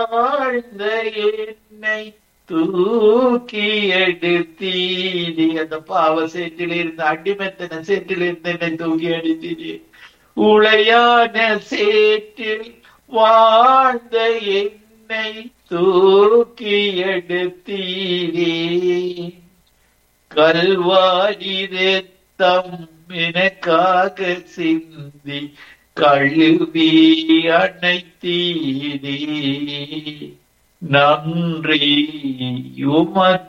வாழ்ந்த என்னை தூக்கி எடுத்தீரி அந்த பாவ சேற்றில் இருந்து அடிமத்தன சேற்றில் இருந்து என்னை தூக்கி எடுத்தீரி உளையான சேற்றில் வாழ்ந்த என்னை தூக்கி எடுத்தீரே கல்வாரி ரத்தம் எனக்காக சிந்தி கழுவி அணைத்தீரே நன்றி உமக்கு